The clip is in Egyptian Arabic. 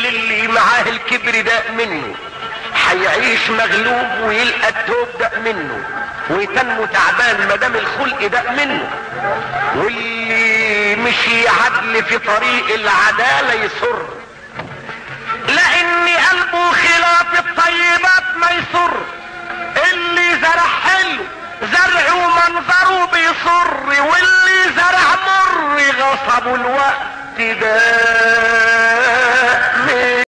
للي معاه الكبر ده منه هيعيش مغلوب ويلقى التوب ده منه ويتنه تعبان مدام الخلق ده منه واللي مشي عدل في طريق العدالة يسر لان قلبه خلاف الطيبات ما يسر اللي زرع حلو زرعه ومنظره بيصر واللي زرع مر غصبه الوقت ده